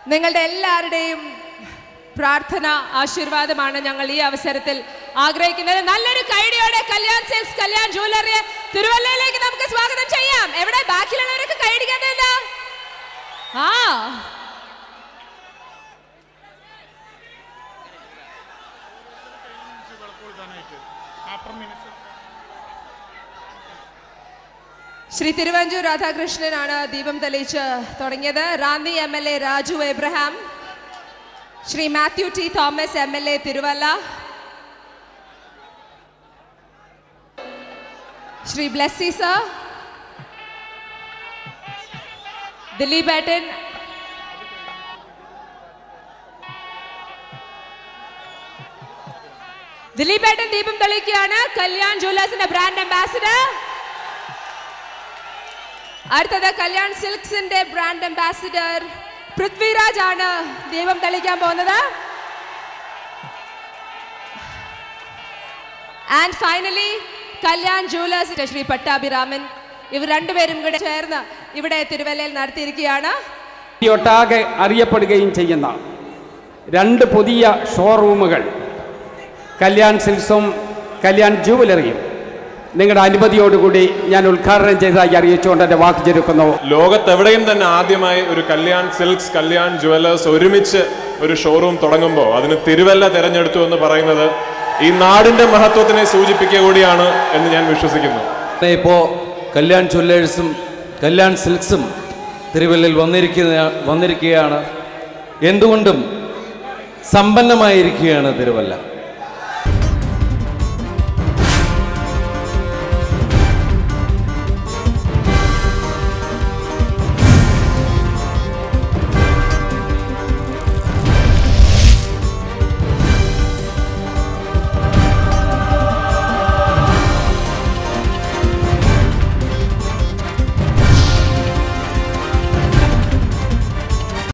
നിങ്ങളുടെ എല്ലാവരുടെയും പ്രാർത്ഥന ആശീർവാദമാണ് ഞങ്ങൾ ഈ അവസരത്തിൽ ആഗ്രഹിക്കുന്നത് നല്ലൊരു കൈഡിയോടെ കല്യാൺ സിൽക്സ് കല്യാൺ ജ്വല്ലറിയെ തിരുവല്ലയിലേക്ക് നമുക്ക് സ്വാഗതം ചെയ്യാം എവിടെ ബാക്കിയുള്ളവരൊക്കെ കൈയടിക്കാത്തല്ല ആ ശ്രീ തിരുവഞ്ചൂർ രാധാകൃഷ്ണനാണ് ദീപം തെളിയിച്ച് തുടങ്ങിയത് Ranni M L A Raju Abraham Shri Mathew T Thomas M L A Thiruvalla Shri Blessy sir Dileep ഏട്ടൻ ദിലീപ് ഏട്ടൻ ദീപം തെളിയിക്കുകയാണ് കല്യാൺ ജ്വല്ലേഴ്സിന്റെ ബ്രാൻഡ് അംബാസിഡർ അടുത്തത് കല്യാൺ സിൽക്സിന്റെ ബ്രാൻഡ് അംബാസിഡർ പൃഥ്വിരാജ് ആണ് ദീപം തെളിയിക്കാൻ പോകുന്നത് ആൻഡ് ഫൈനലി കല്യാൺ ജുവലേഴ്സിന്റെ ശ്രീ പട്ടാഭിരാമൻ ഇവർ രണ്ടുപേരും കൂടെ ചേർന്ന് ഇവിടെ തിരുവല്ലയിൽ നടത്തിയിരിക്കുകയാണ് ഒട്ടാകെ അറിയപ്പെടുകയും ചെയ്യുന്ന രണ്ട് പുതിയ ഷോറൂമുകൾ കല്യാൺ സിൽക്സും കല്യാൺ ജുവലറിയും നിങ്ങളുടെ അനുമതിയോടുകൂടി ഞാൻ ഉദ്ഘാടനം ചെയ്തതായി അറിയിച്ചുകൊണ്ട് എൻ്റെ വാക്ക് ചുരുക്കുന്നു ലോകത്തെവിടെയും തന്നെ ആദ്യമായി ഒരു കല്യാൺ സിൽക്സ് കല്യാൺ ജുവലേഴ്സ് ഒരുമിച്ച് ഒരു ഷോറൂം തുടങ്ങുമ്പോൾ അതിന് തിരുവല്ല തിരഞ്ഞെടുത്തു എന്ന് പറയുന്നത് ഈ നാടിന്റെ മഹത്വത്തിനെ സൂചിപ്പിക്കുക കൂടിയാണ് എന്ന് ഞാൻ വിശ്വസിക്കുന്നു ഇപ്പോൾ കല്യാൺ ജ്വല്ലേഴ്സും കല്യാൺ സിൽക്സും തിരുവല്ലയിൽ വന്നിരിക്കുന്ന വന്നിരിക്കുകയാണ് എന്തുകൊണ്ടും സമ്പന്നമായിരിക്കുകയാണ് തിരുവല്ല